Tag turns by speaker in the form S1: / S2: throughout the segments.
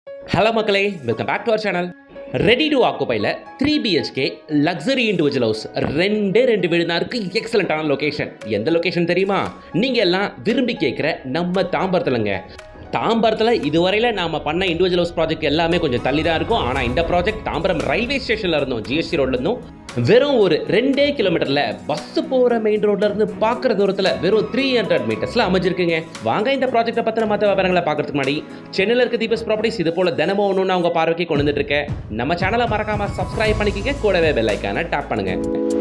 S1: hello மக்களே welcome back to our channel ready to ஆக்குபைல three BHK luxury individual house ரெண்டே ரெண்டு வீடு தான் இருக்கு எக்ஸலண்ட்டான லொகேஷன் எந்த லொகேஷன் தெரியுமா நீங்கள் எல்லாம் விரும்பி கேட்குற நம்ம தாம்பரத்துலங்க தாம்பரத்தில் இதுவரையில் நாம் பண்ண இண்டிவிஜுவல் ஹவுஸ் ப்ராஜெக்ட் எல்லாமே கொஞ்சம் தள்ளி தான் இருக்கும் ஆனால் இந்த ப்ராஜெக்ட் தாம்பரம் ரயில்வே ஸ்டேஷனில் இருந்தோம் ஜிஎஸ்டி ரோட்ல இருந்தும் வெறும் ஒரு ரெண்டே கிலோமீட்டரில் பஸ் போகிற மெயின் ரோட்ல இருந்து பார்க்குற தூரத்தில் வெறும் த்ரீ ஹண்ட்ரட் மீட்டர்ஸில் அமைஞ்சிருக்குங்க வாங்க இந்த ப்ராஜெக்ட்டை பற்றின மற்ற விவரங்களை பார்க்கறதுக்கு முன்னாடி சென்னையில் இருக்க தீபஸ் ப்ராப்பர்ட்டிஸ் இது போல் தினமும் ஒன்று உங்கள் பார்வைக்கு கொண்டு வந்துட்டு இருக்கேன் நம்ம சேனலை மறக்காமல் சப்ஸ்கிரைப் பண்ணிக்கங்க கூடவே பெல் ஐக்கானை டேப் பண்ணுங்க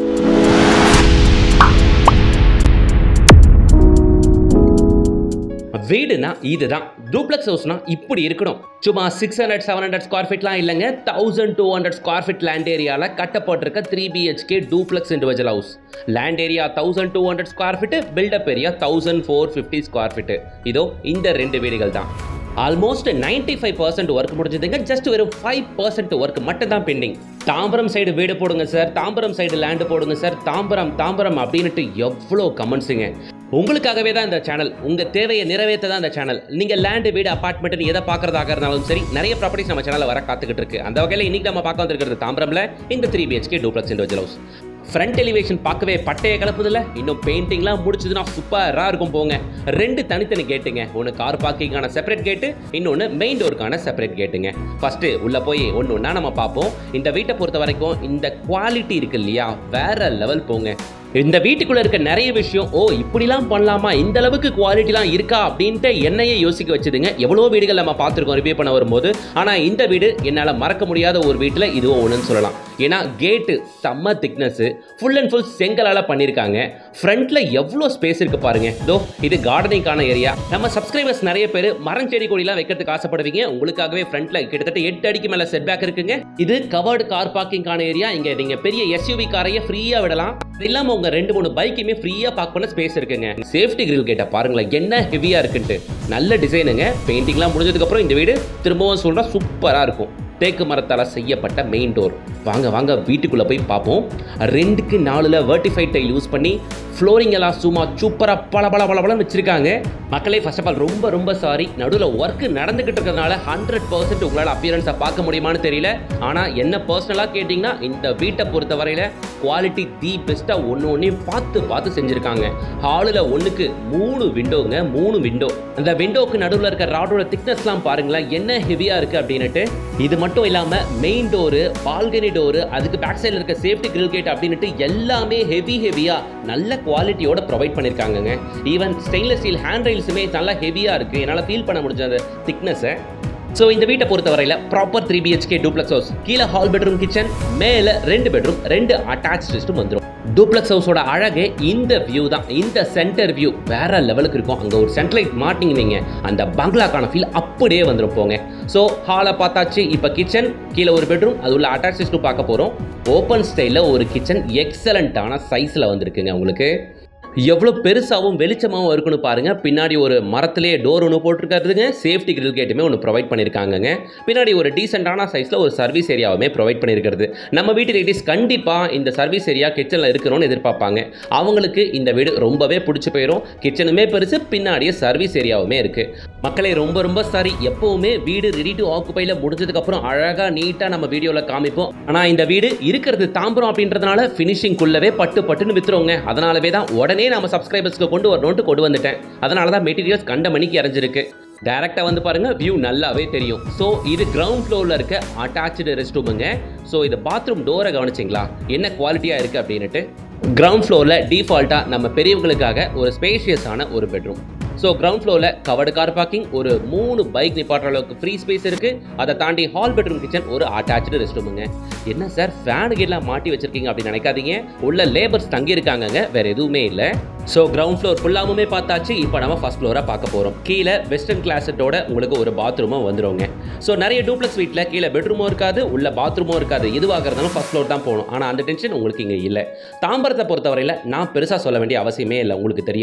S1: வீடுனா இதுதான் டூப்ளெக்ஸ் ஹவுஸ்னா இப்படி இருக்கணும் சும்மா six hundred seven hundred square ஃபீட்லாம் இல்லைங்க thousand two hundred square feet land ஏரியாவில் கட்டப்பட்டிருக்க three BHK duplex individual house land area thousand two hundred square feet built-up area thousand four fifty square feet இதோ இந்த ரெண்டு வீடுகள் தான் almost ninety five percent work முடிஞ்சதுங்க ஜஸ்ட் வெறும் five percent work மட்டும் தான் பெண்டிங் தாம்பரம் சைடு வீடு போடுங்க சார் தாம்பரம் சைடு லேண்டு போடுங்க சார் தாம்பரம் தாம்பரம் அப்படின்ட்டு எவ்வளோ கமெண்ட்ஸுங்க உங்களுக்காகவே தான் இந்த சேனல் உங்க தேவையை நிறைவேற்ற தான் இந்த சேனல் நீங்க லேண்டு வீடு அபார்ட்மெண்ட் எதை பார்க்கறதாக இருந்தாலும் சரி நிறைய ப்ராப்பர்ட்டிஸ் நம்ம சேனல்ல வர காத்துக்கிட்டு இருக்கு அந்த வகையில் இன்னைக்கு நம்ம பார்க்க வந்திருக்கிறது தாம்பரம்ல இந்த three BHK duplex individual house front elevation பார்க்கவே பட்டையை கலப்புதில்ல இன்னும் பெயிண்டிங்லாம் முடிச்சதுன்னா சூப்பராக இருக்கும் போங்க ரெண்டு தனித்தனி கேட்டுங்க ஒன்று கார் பார்க்கிங்கான செப்பரேட் கேட்டு இன்னொன்று மெயின் டோருக்கான செப்பரேட் கேட்டுங்க ஃபர்ஸ்ட் உள்ள போய் ஒன்று ஒன்றா நம்ம பார்ப்போம் இந்த வீட்டை பொறுத்த வரைக்கும் இந்த குவாலிட்டி இருக்கு இல்லையா வேற லெவல் போங்க இந்த வீட்டுக்குள்ள இருக்க நிறைய விஷயம் ஓ இப்படிலாம் பண்ணலாமா இந்த அளவுக்கு குவாலிட்டிலாம் இருக்கா அப்படின்ட்டு என்னையே யோசிக்க வச்சுதுங்க எவ்வளோ வீடுகள் நம்ம பார்த்துருக்கோம் ரிவ்யூ பண்ண வரும்போது ஆனால் இந்த வீடு என்னால் மறக்க முடியாத ஒரு வீட்டில் இதுவும் ஒன்றுன்னு சொல்லலாம் ஏன்னா கேட்டு செம்ம திக்னஸ் ஃபுல் அண்ட் ஃபுல் செங்கலால் பண்ணியிருக்காங்க ஃப்ரண்ட்டில் எவ்வளோ ஸ்பேஸ் இருக்கு பாருங்க இதோ இது கார்டனிங்கான ஏரியா நம்ம சப்ஸ்கிரைபர்ஸ் நிறைய பேர் மரம் செடி கொடிலாம் வைக்கிறதுக்கு ஆசைப்படுவீங்க உங்களுக்காகவே ஃப்ரண்ட்டில் கிட்டத்தட்ட எட்டு அடிக்கு மேலே செட் பேக் இருக்குங்க இது கவர்டு கார் பார்க்கிங்கான ஏரியா இங்கே நீங்கள் பெரிய எஸ்யூவி காரையே ஃப்ரீயாக விடலாம் அது இல்லாமல் உங்க ரெண்டு மூணு பைக்குமே ஃப்ரீயாக பார்க் பண்ண ஸ்பேஸ் இருக்குங்க சேஃப்டி கிரில் கேட்ட பாருங்களேன் என்ன ஹெவியாக இருக்குன்ட்டு நல்ல டிசைனுங்க பெயிண்டிங்லாம் முடிஞ்சதுக்கப்புறம் இந்த வீடு திரும்பவும் சொல்கிறேன் சூப்பராக இருக்கும் தேக்கு மரத்தால் செய்யப்பட்ட மெயின் டோர் வாங்க வாங்க வீட்டுக்குள்ளே போய் பார்ப்போம் ரெண்டுக்கு நாலில் வெர்டிஃபைட் டைல் யூஸ் பண்ணி ஃப்ளோரிங் எல்லாம் சும்மா சூப்பராக பல பல பல பலன்னு வச்சிருக்காங்க மக்களே ஃபர்ஸ்ட் ஆஃப் ஆல் ரொம்ப ரொம்ப சாரி நடுவில் ஒர்க் நடந்துகிட்டு இருக்கிறதுனால ஹண்ட்ரட் பர்சன்ட் உங்களால் அப்பியரன்ஸை பார்க்க முடியுமான்னு தெரியல ஆனால் என்ன பர்சனலாக கேட்டிங்கன்னா இந்த வீட்டை பொறுத்த வரையில் குவாலிட்டி தி பெஸ்ட்டாக ஒன்று ஒன்றையும் பார்த்து பார்த்து செஞ்சுருக்காங்க ஹாலில் ஒன்றுக்கு மூணு விண்டோங்க மூணு விண்டோ அந்த விண்டோக்கு நடுவில் இருக்க ராடோட திக்னஸ்லாம் பாருங்களேன் என்ன ஹெவியாக இருக்குது அப்படின்னுட்டு இது மட்டும் இல்லாமல் மெயின் டோரு பால்கனி டோரு அதுக்கு பேக் சைடில் இருக்க சேஃப்டி கிரில் கேட் அப்படின்னுட்டு எல்லாமே ஹெவி ஹெவியாக நல்ல குவாலிட்டியோட ப்ரொவைட் பண்ணியிருக்காங்கங்க ஈவன் ஸ்டெயின்லெஸ் ஸ்டீல் ஹேண்ட் ரெயில்ஸுமே நல்லா ஹெவியாக இருக்குது என்னால் ஃபீல் பண்ண முடிஞ்ச அந்த திக்னஸை ஸோ இந்த வீட்டை பொறுத்தவரையில் proper three BHK duplex house கீழே ஹால் பெட்ரூம் கிச்சன் மேலே ரெண்டு பெட்ரூம் ரெண்டு அட்டாச் ரெஸ்ட்டும் வந்துடும் டூப்ளெக்ஸ் ஹவுஸோட அழகே இந்த வியூ தான் இந்த சென்டர் வியூ வேற லெவலுக்கு இருக்கும் அங்கே ஒரு சென்ட்லைட் மாட்டிங்க வைங்க அந்த பங்களாக்கான ஃபீல் அப்படியே வந்துடும் போங்க ஸோ ஹாலை பார்த்தாச்சு இப்போ கிச்சன் கீழே ஒரு பெட்ரூம் அது உள்ள அட்டாச் ரெஸ்ட்டும் பார்க்க போகிறோம் ஓப்பன் ஸ்டைலில் ஒரு கிச்சன் எக்ஸலண்ட்டான சைஸில் வந்திருக்குங்க உங்களுக்கு எவ்வளோ பெருசாகவும் வெளிச்சமாகவும் இருக்குன்னு பாருங்கள் பின்னாடி ஒரு மரத்திலே டோர் ஒன்று போட்டிருக்கிறதுங்க சேஃப்டி கிரில் கேட்டுமே ஒன்று ப்ரொவைட் பண்ணியிருக்காங்கங்க பின்னாடி ஒரு டீசெண்டான சைஸில் ஒரு சர்வீஸ் ஏரியாவுமே ப்ரொவைட் பண்ணியிருக்கிறது நம்ம வீட்டு லேடிஸ் கண்டிப்பாக இந்த சர்வீஸ் ஏரியா கிச்சனில் இருக்கணும்னு எதிர்பார்ப்பாங்க அவங்களுக்கு இந்த வீடு ரொம்பவே பிடிச்சி போயிடும் கிச்சனுமே பெருசு பின்னாடியே சர்வீஸ் ஏரியாவுமே இருக்குது மக்களே ரொம்ப ரொம்ப சாரி எப்போவுமே வீடு ரெடி டு ஆக்குப்பையில் முடிஞ்சதுக்கப்புறம் அழகாக நீட்டாக நம்ம வீடியோவில் காமிப்போம் ஆனால் இந்த வீடு இருக்கிறது தாம்பரம் அப்படின்றதுனால ஃபினிஷிங்குள்ளவே பட்டு பட்டுன்னு வித்துருவோங்க அதனாலவே தான் உடனே நம்ம சப்ஸ்கிரைபர்ஸ்க்கு கொண்டு வரணும்ட்டு கொண்டு வந்துட்டேன் அதனால தான் மெட்டீரியல்ஸ் கண்ட மணிக்கு இறஞ்சிருக்கு டேரெக்டாக வந்து பாருங்கள் வியூ நல்லாவே தெரியும் ஸோ இது கிரவுண்ட் ஃப்ளோரில் இருக்க அட்டாச்சு ரெஸ்ட் ரூமுங்க ஸோ இது பாத்ரூம் டோரை கவனிச்சிங்களா என்ன குவாலிட்டியாக இருக்குது அப்படின்ட்டு கிரவுண்ட் ஃப்ளோரில் டிஃபால்ட்டாக நம்ம பெரியவங்களுக்காக ஒரு ஸ்பேஷியஸான ஒரு பெட்ரூம் ஸோ கிரவுண்ட் ஃப்ளோரில் கவர்டு கார் பார்க்கிங் ஒரு மூணு பைக் நிப்பாட்டுற அளவுக்கு ஃப்ரீ ஸ்பேஸ் இருக்குது அதை தாண்டி ஹால் பெட்ரூம் கிச்சன் ஒரு அட்டாச்சு ரெஸ்ட் ரூமுங்க என்ன சார் ஃபேனு கீழலாம் மாட்டி வச்சிருக்கீங்க அப்படின்னு நினைக்காதீங்க உள்ள லேபர்ஸ் தங்கி இருக்காங்கங்க வேற எதுவுமே இல்லை ஸோ கிரவுண்ட் ஃப்ளோர் ஃபுல்லாகவுமே பார்த்தாச்சு இப்போ நம்ம ஃபஸ்ட் ஃப்ளோராக பார்க்க போகிறோம் கீழே வெஸ்டர்ன் கிளாஸட்டோட உங்களுக்கு ஒரு பாத்ரூமும் வந்துருங்க ஸோ நிறைய டூப்ளக்ஸ் வீட்டில் கீழே பெட்ரூமும் இருக்காது உள்ள பாத்ரூமும் இருக்காது எதுவாக இருந்தாலும் ஃபஸ்ட் ஃப்ளோர் தான் போகணும் ஆனால் அந்த டென்ஷன் உங்களுக்கு இங்கே இல்லை தாம்பரத்தை பொறுத்தவரையில் நான் பெருசாக சொல்ல வேண்டிய அவசியமே இல்லை உங்களுக்கு தெரியும்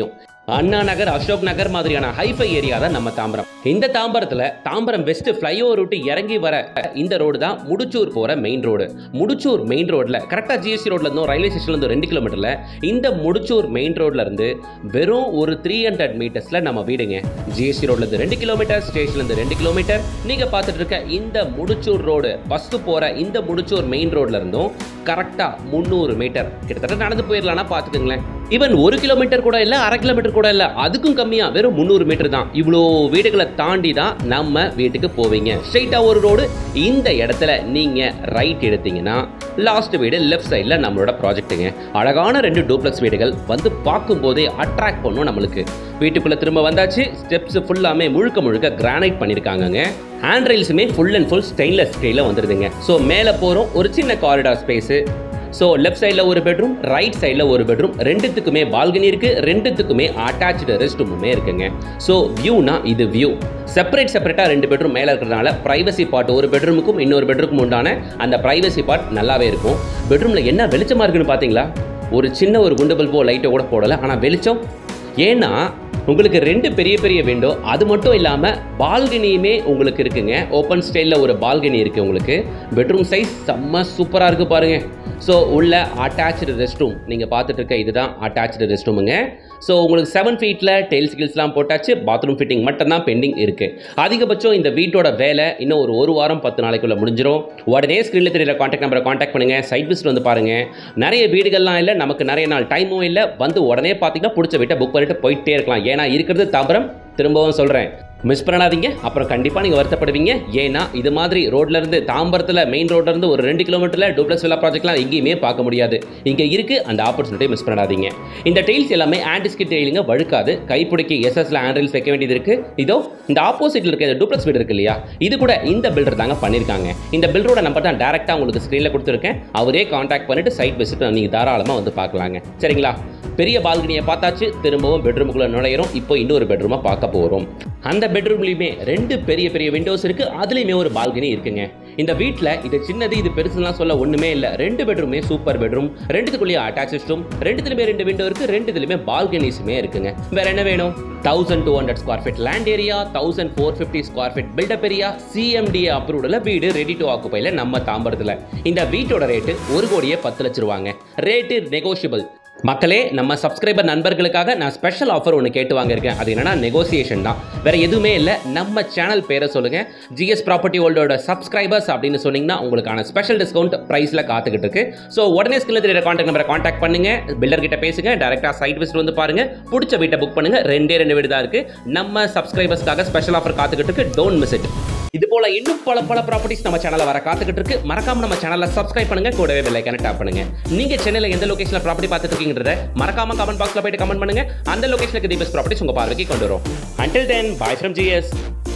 S1: அண்ணா நகர் அசோக் நகர் மாதிரியான ஹைஃபை ஏரியா தான் நம்ம தாம்பரம் இந்த தாம்பரத்தில் தாம்பரம் வெஸ்ட் ஃப்ளைஓவர் விட்டு இறங்கி வர இந்த ரோடு தான் முடிச்சூர் போகிற மெயின் ரோடு முடிச்சூர் மெயின் ரோட்டில் கரெக்டாக ஜிஎஸ்டி ரோட்ல இருந்தும் ரயில்வே ஸ்டேஷன்ல இருந்தும் ரெண்டு கிலோமீட்டரில் இந்த முடிச்சூர் மெயின் ரோட்ல இருந்து வெறும் ஒரு த்ரீ ஹண்ட்ரட் மீட்டர்ஸில் நம்ம வீடுங்க ஜிஎஸ்டி ரோட்ல இருந்து ரெண்டு கிலோமீட்டர் ஸ்டேஷன்ல இருந்து ரெண்டு கிலோமீட்டர் நீங்கள் பார்த்துட்டு இருக்க இந்த முடிச்சூர் ரோடு ஃபஸ்ட்டு போகிற இந்த முடிச்சூர் மெயின் ரோட்ல இருந்தும் கரெக்டாக முந்நூறு மீட்டர் கிட்டத்தட்ட நடந்து போயிடலாம்னா பார்த்துக்கோங்களேன் ஈவன் ஒரு கிலோமீட்டர் கூட இல்லை அரை கிலோமீட்டர் கூட இல்லை அதுக்கும் கம்மியாக வெறும் முந்நூறு மீட்டர் தான் இவ்வளோ வீடுகளை தாண்டி தான் நம்ம வீட்டுக்கு போவீங்க ஸ்ட்ரெயிட்டாக ஒரு ரோடு இந்த இடத்துல நீங்கள் ரைட் எடுத்தீங்கன்னா லாஸ்ட் வீடு லெஃப்ட் சைடில் நம்மளோட ப்ராஜெக்ட்டுங்க அழகான ரெண்டு டூப்ளக்ஸ் வீடுகள் வந்து பார்க்கும்போதே அட்ராக்ட் பண்ணும் நம்மளுக்கு வீட்டுக்குள்ளே திரும்ப வந்தாச்சு ஸ்டெப்ஸ் ஃபுல்லாமே முழுக்க முழுக்க கிரானைட் பண்ணியிருக்காங்கங்க ஹேண்ட் ரெயில்ஸுமே ஃபுல் அண்ட் ஃபுல் ஸ்டெயின்லெஸ் ஸ்டீலில் வந்துருதுங்க ஸோ மேலே போகிறோம் ஒரு சின்ன காரிடார் ஸ்பேஸு ஸோ லெஃப்ட் சைடில் ஒரு பெட்ரூம் ரைட் சைடில் ஒரு பெட்ரூம் ரெண்டுத்துக்குமே பால்கனி இருக்குது ரெண்டுத்துக்குமே அட்டாச்சு ரெஸ்ட் ரூமுமே இருக்குங்க ஸோ வியூனா இது வியூ செப்பரேட் செப்பரேட்டாக ரெண்டு பெட்ரூம் மேலே இருக்கிறதுனால ப்ரைவசி பார்ட் ஒரு பெட்ரூமுக்கும் இன்னொரு பெட்ரூமுக்கும் உண்டான அந்த ப்ரைவசி பார்ட் நல்லாவே இருக்கும் பெட்ரூமில் என்ன வெளிச்சமாக இருக்குன்னு பார்த்தீங்களா ஒரு சின்ன ஒரு குண்டு பல்போ லைட்டோ கூட போடலை ஆனால் வெளிச்சம் ஏன்னா உங்களுக்கு ரெண்டு பெரிய பெரிய விண்டோ அது மட்டும் இல்லாமல் பால்கனியுமே உங்களுக்கு இருக்குங்க ஓப்பன் ஸ்டைலில் ஒரு பால்கனி இருக்குது உங்களுக்கு பெட்ரூம் சைஸ் செம்ம சூப்பராக இருக்குது பாருங்கள் ஸோ உள்ள அட்டாச்சு ரெஸ்ட் ரூம் நீங்கள் பார்த்துட்டு இருக்க இதுதான் அட்டாச்சு ரெஸ்ட் ரூமுங்க ஸோ உங்களுக்கு செவன் ஃபீட்டில் டெயில் ஸ்கில்ஸ்லாம் போட்டாச்சு பாத்ரூம் ஃபிட்டிங் மட்டும்தான் பெண்டிங் இருக்குது அதிகபட்சம் இந்த வீட்டோட வேலை இன்னும் ஒரு ஒரு வாரம் பத்து நாளைக்குள்ள முடிஞ்சிடும் உடனே ஸ்க்ரீனில் தெரியல காண்டாக்ட் நம்பரை காண்டாக்ட் பண்ணுங்கள் சைட் விசிட் வந்து பாருங்கள் நிறைய வீடுகள்லாம் இல்லை நமக்கு நிறைய நாள் டைமும் இல்லை வந்து உடனே பார்த்தீங்கன்னா பிடிச்ச வீட்டை புக் பண்ணிட்டு போயிட்டே இருக்கலாம் ஏன்னா இருக்கிறது தாம்பரம் திரும்பவும் சொல்கிறேன் மிஸ் பண்ணாதீங்க அப்புறம் கண்டிப்பாக நீங்கள் வருத்தப்படுவீங்க ஏன்னா இது மாதிரி ரோட்ல இருந்து தாம்பரத்தில் மெயின் ரோட்ல இருந்து ஒரு ரெண்டு கிலோமீட்டரில் டூப்ளஸ் வில்லா ப்ராஜெக்ட்லாம் எங்கேயுமே பார்க்க முடியாது இங்கே இருக்குது அந்த ஆப்பர்ச்சுனிட்டி மிஸ் பண்ணாதீங்க இந்த டெயில்ஸ் எல்லாமே ஆன்டிஸ்கிட் டெயிலுங்க வழுக்காது கைப்பிடிக்கு எஸ்எஸ்ல ஹேண்டில்ஸ் வைக்க வேண்டியது இருக்குது இதோ இந்த ஆப்போசிட்டில் இருக்க இந்த டூப்ளக்ஸ் வீடு இருக்கு இல்லையா இது கூட இந்த பில்டர் தாங்க பண்ணியிருக்காங்க இந்த பில்டரோட நம்பர் தான் டேரெக்டாக உங்களுக்கு ஸ்க்ரீனில் கொடுத்துருக்கேன் அவரே காண்டாக்ட் பண்ணிட்டு சைட் விசிட் நீங்கள் தாராளமாக வந்து பார்க்கலாங்க சரிங்களா பெரிய பால்கனியை பார்த்தாச்சு திரும்பவும் பெட்ரூமுக்குள்ளே நுழையிறோம் இப்போ இன்னொரு பெட்ரூமை பார்க்க போகிறோம் அந்த பெட்ரூம்லையுமே ரெண்டு பெரிய பெரிய விண்டோஸ் இருக்கு அதுலேயுமே ஒரு பால்கனி இருக்குங்க இந்த வீட்டில் இது சின்னது இது பெருசுலாம் சொல்ல ஒன்றுமே இல்லை ரெண்டு பெட்ரூமே சூப்பர் பெட்ரூம் ரெண்டுத்துக்குள்ளேயே அட்டாச் ரூம் ரெண்டுத்துலையுமே ரெண்டு விண்டோ இருக்கு ரெண்டுத்துலையுமே பால்கனிஸுமே இருக்குங்க வேற என்ன வேணும் thousand two hundred square feet land area thousand four fifty square feet built-up area CMDA அப்ரூவ்டில் வீடு ரெடி டு ஆக்குப்பையில் நம்ம தாம்பரத்தில் இந்த வீட்டோட ரேட்டு ஒரு கோடியே பத்து லட்ச ரூபாங்க ரேட்டு நெகோஷியபிள் மக்களே நம்ம சப்ஸ்கிரைபர் நண்பர்களுக்காக நான் ஸ்பெஷல் ஆஃபர் ஒன்று கேட்டு வாங்கியிருக்கேன் அது என்னன்னா நெகோசியேஷன் தான் வேற எதுவுமே இல்லை நம்ம சேனல் பேரை சொல்லுங்க ஜிஎஸ் ப்ராப்பர்ட்டி ஹோல்டரோட சப்ஸ்கிரைபர்ஸ் அப்படின்னு சொன்னீங்கன்னா உங்களுக்கான ஸ்பெஷல் டிஸ்கவுண்ட் ப்ரைஸில் காத்துக்கிட்டு இருக்கு ஸோ உடனே ஸ்கில் தெரியற கான்டாக்ட் நம்பரை கான்டாக்ட் பண்ணுங்க பில்டர் கிட்ட பேசுங்க டேரெக்டாக சைட் விசிட் வந்து பாருங்க பிடிச்ச வீட்டை புக் பண்ணுங்க ரெண்டே ரெண்டு வீடு தான் இருக்கு நம்ம சப்ஸ்கிரைபர்ஸ்க்காக ஸ்பெஷல் ஆஃபர் காத்துக்கிட்டு இருக்கு டோன்ட் மிஸ் இட் இது போல இன்னும் பல பல ப்ராப்பர்ட்டிஸ் நம்ம சேனல்ல வர காத்துக்கிட்டு இருக்கு மறக்காம நம்ம சேனலை சப்ஸ்கிரைப் பண்ணுங்க கூடவே பெல் ஐக்கான டேப் பண்ணுங்க நீங்க சென்னையில எந்த லொகேஷன்ல ப்ராப்பர்ட்டி பார்த்துட்டு இருக்கீங்கன்றத மறக்காம கமெண்ட் பாக்ஸ்ல போயிட்டு கமெண்ட் பண்ணுங்க அந்த லொகேஷனுக்கு தி பெஸ்ட் ப்ராப்பர்ட்டிஸ் உங்க பார்வைக்கு கொண்டு வரும் until then bye from GS